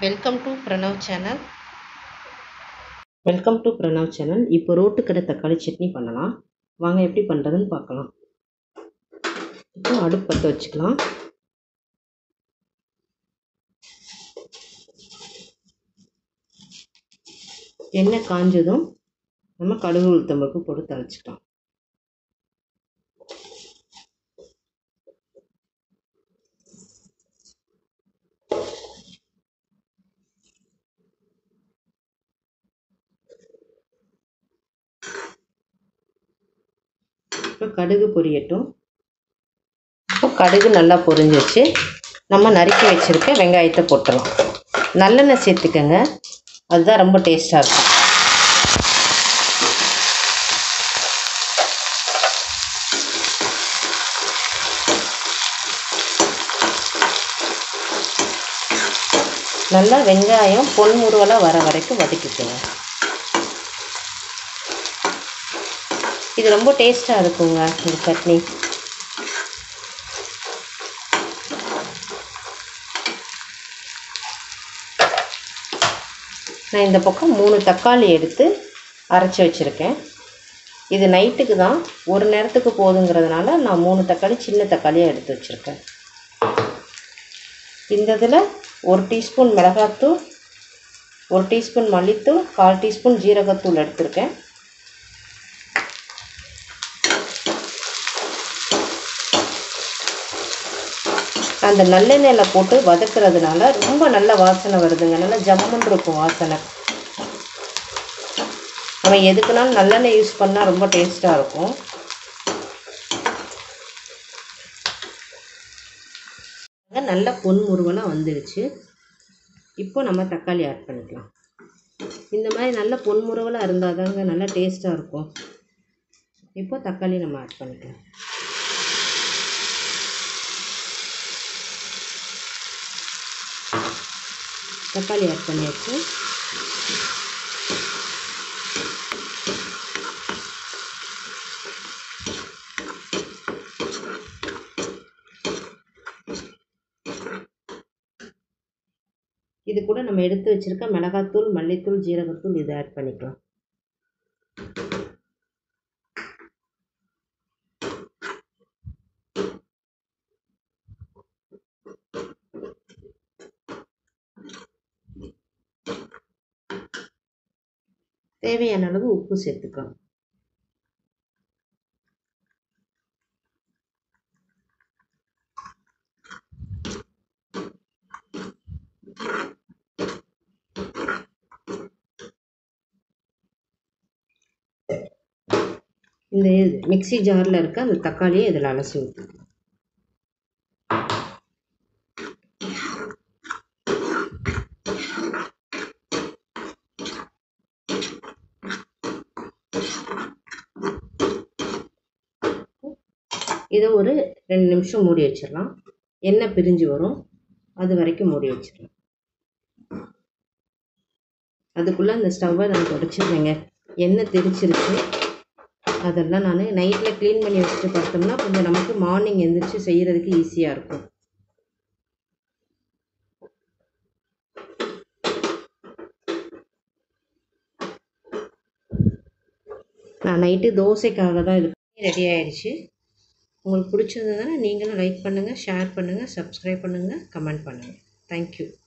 welcome to Pranav channel welcome to Pranav channel இப்போ road கடை தக்காளி சட்னி பண்ணலாம் வாங்க எப்படி பண்ணுறதுன்னு பார்க்கலாம் இப்போ அடுப்பு பற்ற வச்சுக்கலாம் எண்ணெய் காஞ்சதும் நம்ம கடுகு உளுத்தம்பருப்பு போட்டு தழைச்சிக்கலாம் இப்போ கடுகு பொரியட்டும் இப்போ கடுகு நல்லா பொரிஞ்சிச்சு நம்ம நறுக்கி வச்சுருக்க வெங்காயத்தை போட்டுடலாம் நல்லெண்ணெய் சேர்த்துக்கங்க அதுதான் ரொம்ப டேஸ்ட்டாக இருக்கும் நல்லா வெங்காயம் பொன்முருவலாக வர வரைக்கும் வதக்கிக்கோங்க இது ரொம்ப டேஸ்ட்டாக இருக்குங்க இந்த சட்னி நான் இந்த பக்கம் மூணு தக்காளி எடுத்து அரைச்சி வச்சுருக்கேன் இது நைட்டுக்கு தான் ஒரு நேரத்துக்கு போதுங்கிறதுனால நான் மூணு தக்காளி சின்ன தக்காளியாக எடுத்து வச்சுருக்கேன் இந்த இதில் ஒரு டீஸ்பூன் மிளகாத்தூள் ஒரு டீஸ்பூன் மல்லித்தூள் கால் டீஸ்பூன் ஜீரகத்தூள் எடுத்திருக்கேன் அந்த நல்லெண்ணெயில் போட்டு வதக்குறதுனால ரொம்ப நல்ல வாசனை வருதுங்க நல்லா ஜம்முன்னு இருக்கும் வாசனை நம்ம எதுக்குனாலும் நல்லெண்ணெய் யூஸ் பண்ணால் ரொம்ப டேஸ்ட்டாக இருக்கும் நல்ல பொன் முருவலாக வந்துடுச்சு இப்போ நம்ம தக்காளி ஆட் பண்ணிக்கலாம் இந்த மாதிரி நல்ல பொன் முருவலாக இருந்தால் தாங்க நல்லா டேஸ்ட்டாக இருக்கும் இப்போ தக்காளி நம்ம ஆட் பண்ணிக்கலாம் தக்காளி ஆட் பண்ணியாச்சு இது கூட நம்ம எடுத்து வச்சிருக்க மிளகாத்தூள் மல்லித்தூள் ஜீரகத்தூள் இதை ஆட் பண்ணிக்கலாம் தேவையான அளவு உப்பு சேர்த்துக்கலாம் இந்த மிக்சி ஜாரில் இருக்க அந்த தக்காளியை இதில் அலசி ஊற்றிக்கலாம் இதை ஒரு ரெண்டு நிமிஷம் மூடி வச்சிடலாம் எண்ணெய் பிரிஞ்சு வரும் அது வரைக்கும் மூடி வச்சிடலாம் அதுக்குள்ளே அந்த ஸ்டவ்வை நான் தொடச்சிருந்தேங்க எண்ணெய் தெரிச்சிருச்சு அதெல்லாம் நான் நைட்டில் க்ளீன் பண்ணி வச்சுட்டு பார்த்தோம்னா கொஞ்சம் நமக்கு மார்னிங் எந்திரிச்சு செய்கிறதுக்கு ஈஸியாக இருக்கும் நான் நைட்டு தோசைக்காக தான் இது ரெடி ஆயிடுச்சு உங்களுக்கு பிடிச்சிருந்ததுன்னா நீங்களும் லைக் பண்ணுங்கள் ஷேர் பண்ணுங்கள் சப்ஸ்கிரைப் பண்ணுங்கள் கமெண்ட் பண்ணுங்கள் தேங்க்யூ